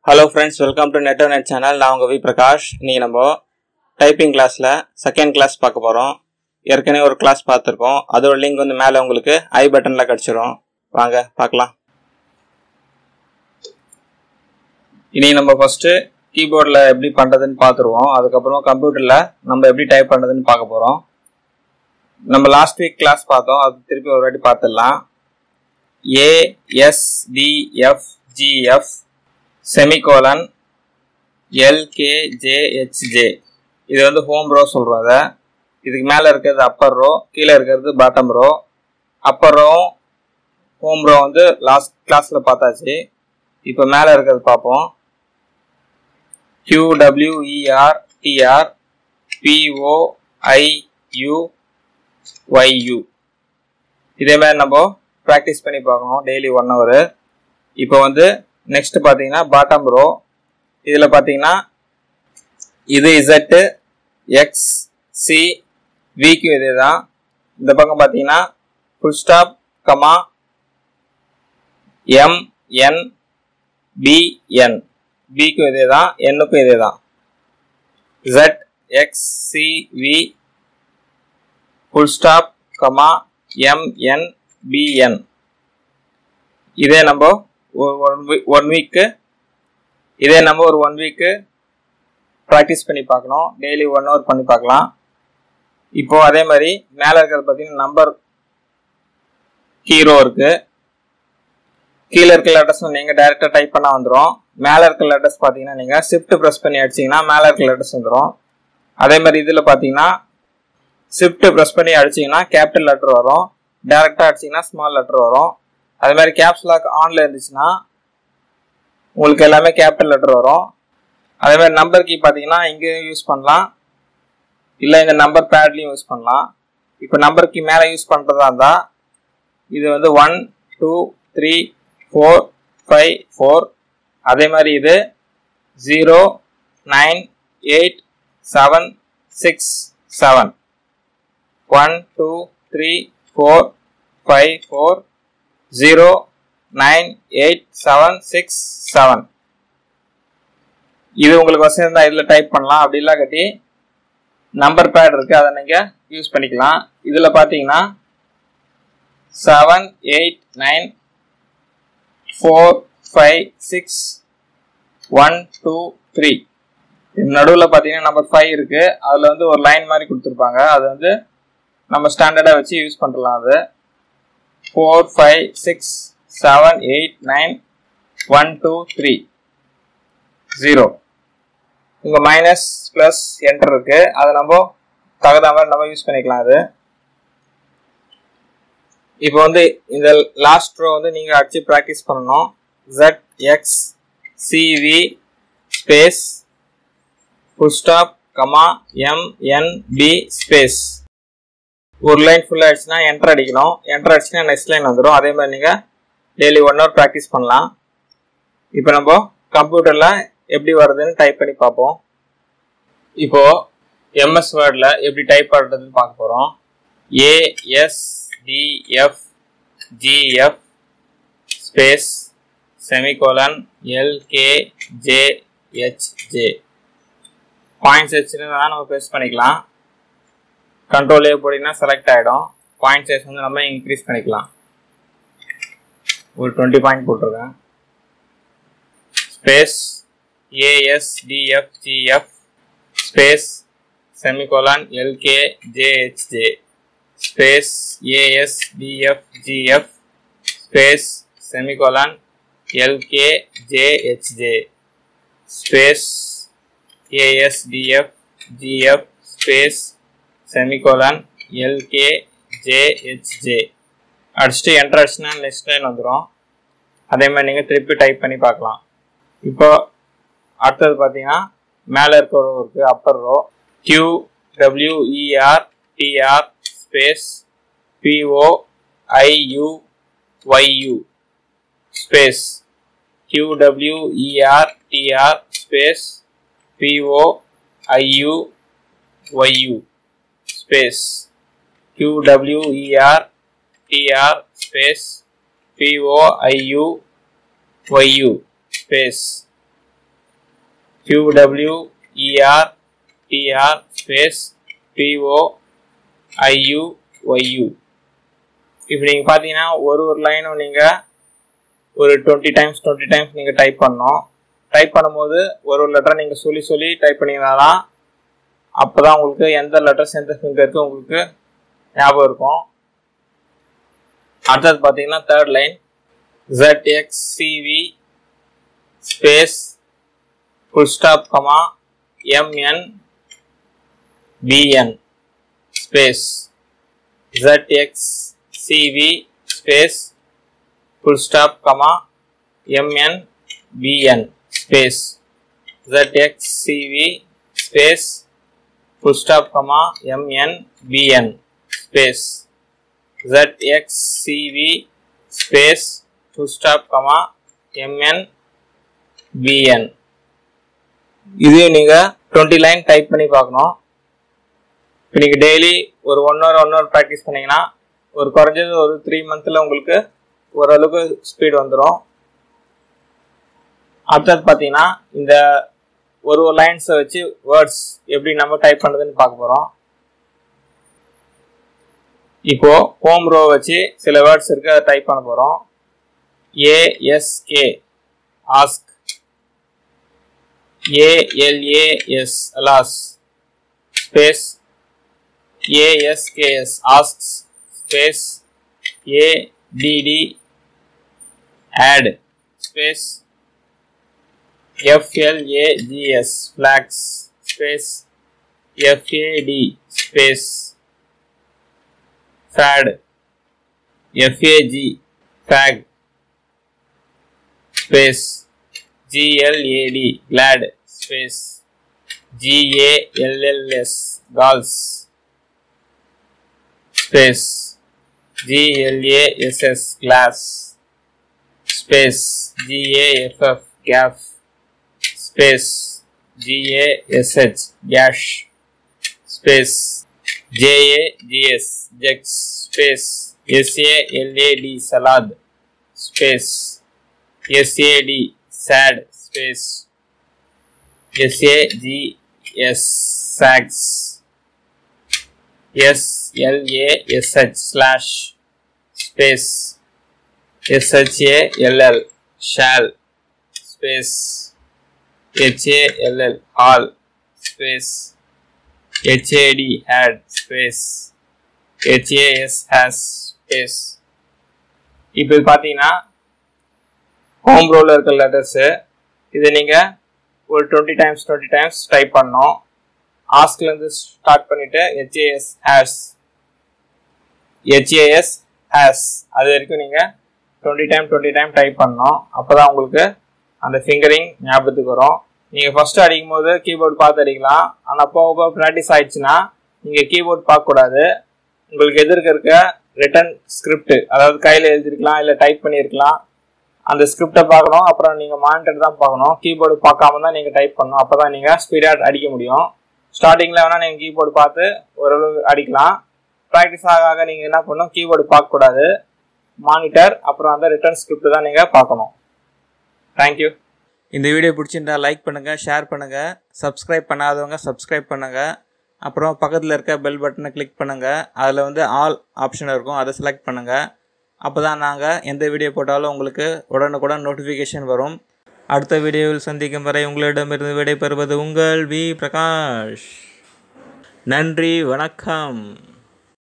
hello friends welcome to net net channel நான் உங்கள் we Prakash இன்னைக்கு நம்ம டைப்பிங் கிளாஸில் செகண்ட் கிளாஸ் பார்க்க போகிறோம் ஏற்கனவே ஒரு கிளாஸ் பார்த்துருக்கோம் அதோட லிங்க் வந்து மேலே உங்களுக்கு ஐ பட்டனில் கிடச்சிரும் வாங்க பார்க்கலாம் இனி நம்ம ஃபஸ்ட்டு கீபோர்டில் எப்படி பண்ணுறதுன்னு பார்த்துருவோம் அதுக்கப்புறம் கம்ப்யூட்டரில் நம்ம எப்படி டைப் பண்ணுறதுன்னு பார்க்க போகிறோம் நம்ம லாஸ்ட் வீக் கிளாஸ் பார்த்தோம் அது திருப்பி ஒரு வாட்டி பார்த்துடலாம் ஏஎஸ்டிஎஃப்ஜிஎஃப் செமிகோலன் எல்கேஜேஹெச்ஜே இது வந்து ஹோம் ரோ சொல்கிறோம் அதை இதுக்கு மேலே இருக்கிறது அப்பர் ரோ கீழே இருக்கிறது bottom row upper row home row வந்து லாஸ்ட் கிளாஸில் பார்த்தாச்சு இப்போ மேலே இருக்கிறது பார்ப்போம் கியூடபிள்யூஇஆர் டிஆர் பிஓஐயு ஒய்யூ இதே மாதிரி நம்ம ப்ராக்டிஸ் பண்ணி பார்க்கணும் டெய்லி ஒன் ஹவர் இப்போ வந்து நெக்ஸ்ட் பார்த்தீங்கன்னா பாட்டம் ரோ இதில் பார்த்தீங்கன்னா இது இசட்டு எக்ஸ் சி விக்கும் இதே தான் இந்த பக்கம் பார்த்தீங்கன்னா full stop comma M N BN பிக்கும் இதே தான் என்னுக்கும் இதே தான் Z X C V full stop comma MN BN இதே நம்ம ஒன் வீக் ஒன் வீக்கு இதே நம்ம ஒரு ஒன் வீக்கு ப்ராக்டிஸ் பண்ணி பார்க்கணும் டெய்லி ஒன் ஹவர் பண்ணி பார்க்கலாம் இப்போ அதே மாதிரி மேலே இருக்கிறது பார்த்தீங்கன்னா நம்பர் ஹீரோ இருக்கு கீழே இருக்க லெட்டர்ஸ் நீங்கள் டைரெக்டாக டைப் பண்ணால் வந்துடும் மேலே இருக்க லெட்டர்ஸ் பார்த்தீங்கன்னா நீங்கள் ஷிஃப்ட் ப்ரெஸ் பண்ணி அடிச்சிங்கன்னா மேலே இருக்க லெட்டர்ஸ் வந்துடும் அதே மாதிரி இதில் பார்த்தீங்கன்னா ஷிஃப்ட் ப்ரெஸ் பண்ணி அடிச்சிங்கன்னா கேபிட்டல் லெட்டர் வரும் டேரெக்டாக அடிச்சிங்கன்னா ஸ்மால் லெட்டர் வரும் அது மாதிரி கேப்ஸ் லாக் ஆன்ல இருந்துச்சுன்னா உங்களுக்கு எல்லாமே கேபிட்டல் லெட்டர் வரும் அதே மாதிரி நம்பர் கீ பார்த்தீங்கன்னா இங்கேயும் யூஸ் பண்ணலாம் இல்லை இந்த நம்பர் பேட்லையும் யூஸ் பண்ணலாம் இப்போ நம்பர் கீ மேலே யூஸ் பண்ணுறதா இருந்தால் இது வந்து one two three four five four அதே மாதிரி இது zero nine eight seven six seven one two three four five four zero nine eight seven six seven இது உங்களுக்கு வசதி இருந்தால் இதில் டைப் பண்ணலாம் அப்படிலாம் கட்டி நம்பர் பேட் இருக்கு அதை நீங்கள் யூஸ் பண்ணிக்கலாம் இதில் பார்த்தீங்கன்னா seven eight nine four five six one two three நடுவில் பார்த்தீங்கன்னா நம்பர் ஃபைவ் இருக்கு அதில் வந்து ஒரு லைன் மாதிரி கொடுத்துருப்பாங்க அது வந்து நம்ம ஸ்டாண்டர்டாக வச்சு யூஸ் பண்ணலாம் அது four five six seven eight nine one two three zero இங்கே மைனஸ் ப்ளஸ் என்டர் இருக்கு அதை நம்ம தகுந்த மாதிரி நம்ம யூஸ் பண்ணிக்கலாம் அது இப்போ வந்து இந்த லாஸ்ட் ரோ வந்து நீங்கள் அடிச்சு ப்ராக்டிஸ் பண்ணணும் Z X CV space full stop comma M N B space ஒரு லைன் ஃபுல் ஆயிடுச்சுன்னா என்டர் அடிக்கணும் என்டர் அடிச்சுன்னா நெக்ஸ்ட் லைன் வந்துடும் அதே மாதிரி நீங்கள் டெய்லி ஒன் ஹவர் ப்ராக்டிஸ் பண்ணலாம் இப்போ நம்ம கம்ப்யூட்டரில் எப்படி வருதுன்னு டைப் பண்ணி பார்ப்போம் இப்போ எம்எஸ் வேர்டில் எப்படி டைப் பண்ணுறதுன்னு பார்க்க போகிறோம் ASDF GF space semicolon LKJHJ points வச்சுன்னு தான் நம்ம பேஸ்ட் பண்ணிக்கலாம் கண்ட்ரோல் ஏ போட்டிங்கன்னா செலக்ட் ஆகிடும் பாயிண்ட் சைஸ் வந்து நம்ம இன்க்ரீஸ் பண்ணிக்கலாம் ஒரு டுவெண்ட்டி பாயிண்ட் போட்டிருக்கேன் space ASDFGF space semicolon LK JHJ space ASDFGF space semicolon LK JHJ space ASDFGF space semicolon LK JHJ அடிச்சுட்டு என்டர் அடிச்சுன்னா நெக்ஸ்ட் லைன் வந்துடும் அதே மாதிரி நீங்கள் திருப்பி டைப் பண்ணி பார்க்கலாம் இப்போ அடுத்தது பார்த்தீங்கன்னா மேலே இருக்க ரோ இருக்குது upper row Q WER TR space PO IU YU space Q WER TR space PO IU YU space Q W E R T R space P O I U Y U space QWER TR space PO IU YU இப்போ நீங்கள் பார்த்தீங்கன்னா ஒரு ஒரு லைனும் நீங்கள் ஒரு twenty times twenty times நீங்கள் type பண்ணணும் டைப் பண்ணும்போது ஒரு ஒரு லெட்டர் நீங்கள் சொல்லி சொல்லி டைப் பண்ணிங்கன்னா தான் அப்போ தான் உங்களுக்கு எந்த லெட்டர்ஸ் எந்த ஃபிங்கருக்கு உங்களுக்கு ஞாபகம் இருக்கும் அடுத்தது பார்த்தீங்கன்னா third line ZXCV space full stop comma MN BN space ZXCV space full stop comma MN BN space ZXCV space full stop comma MN BN space ZXCV space full stop comma MN BN இதே நீங்கள் twenty line type பண்ணி பார்க்கணும் இப்போ நீங்கள் daily ஒரு one hour one hour practice பண்ணீங்கன்னா ஒரு குறைஞ்சது ஒரு த்ரீ மந்த்தில் உங்களுக்கு ஓரளவுக்கு ஸ்பீட் வந்துடும் அடுத்தது பார்த்தீங்கன்னா இந்த ஒரு ஒரு லைன்ஸை வச்சு வேர்ட்ஸ் எப்படி நம்ம டைப் பண்ணுறதுன்னு பார்க்க போகிறோம் இப்போ ஹோம் ரோ வச்சு சில வேர்ட்ஸ் இருக்கு அதை டைப் பண்ண போகிறோம் ASK ask ALAS alas space ASKS asks space ADD add space FLAGS flags space FAD space fad FAG fag space GLAD glad space GALLS galls space GLASS glass space GAFF gaff space GASH gash space JAGS jags space SALAD salad space SAD sad space SAGS sags SLASH slash space SHALL shall space HALL hall space HAD had space HAS has space இப்போ இது பார்த்தீங்கன்னா home ரோவில் இருக்கிற letters இதை நீங்கள் ஒரு twenty times twenty times type பண்ணோம் ஆஸ்க்லேருந்து start பண்ணிவிட்டு ஹெச்ஏஎஸ் ஹேஸ் ஹெச்ஏஎஸ் ஹேஸ் அது வரைக்கும் நீங்கள் twenty time twenty time type பண்ணோம் அப்போ தான் உங்களுக்கு அந்த ஃபிங்கரிங் ஞாபகத்துக்கு வரும் நீங்கள் ஃபஸ்ட்டு அடிக்கும் போது கீபோர்டு பார்த்து அடிக்கலாம் ஆனால் போக போக ப்ராக்டிஸ் ஆயிடுச்சுன்னா நீங்கள் கீபோர்ட் பார்க்கக்கூடாது உங்களுக்கு எதிர்க்க இருக்க ரிட்டன் ஸ்கிரிப்ட் அதாவது கையில் எழுதிருக்கலாம் இல்லை டைப் பண்ணியிருக்கலாம் அந்த ஸ்கிரிப்டை பார்க்கணும் அப்புறம் நீங்கள் மானிட்டர் தான் பார்க்கணும் கீபோர்டு பார்க்காம தான் நீங்கள் டைப் பண்ணணும் அப்போ தான் நீங்கள் ஸ்பீடாக அடிக்க முடியும் ஸ்டார்டிங்கில் வேணால் நீங்கள் கீபோர்டு பார்த்து ஓரளவு அடிக்கலாம் ப்ராக்டிஸ் ஆக ஆக நீங்கள் என்ன பண்ணணும் கீபோர்டு பார்க்கக்கூடாது மானிட்டர் அப்புறம் அந்த ரிட்டன் ஸ்கிரிப்ட் தான் நீங்கள் பார்க்கணும் தேங்க்யூ இந்த வீடியோ பிடிச்சிருந்தா லைக் பண்ணுங்கள் ஷேர் பண்ணுங்கள் சப்ஸ்கிரைப் பண்ணாதவங்க சப்ஸ்கிரைப் பண்ணுங்கள் அப்புறம் பக்கத்தில் இருக்க பெல் பட்டனை கிளிக் பண்ணுங்கள் அதில் வந்து ஆல் ஆப்ஷன் இருக்கும் அதை செலக்ட் பண்ணுங்கள் அப்போ தான் நாங்கள் எந்த வீடியோ போட்டாலும் உங்களுக்கு உடனுக்குடன் நோட்டிஃபிகேஷன் வரும் அடுத்த வீடியோவில் சந்திக்கும் வரை உங்களிடமிருந்து விடைபெறுவது உங்கள் வி பிரகாஷ் நன்றி வணக்கம்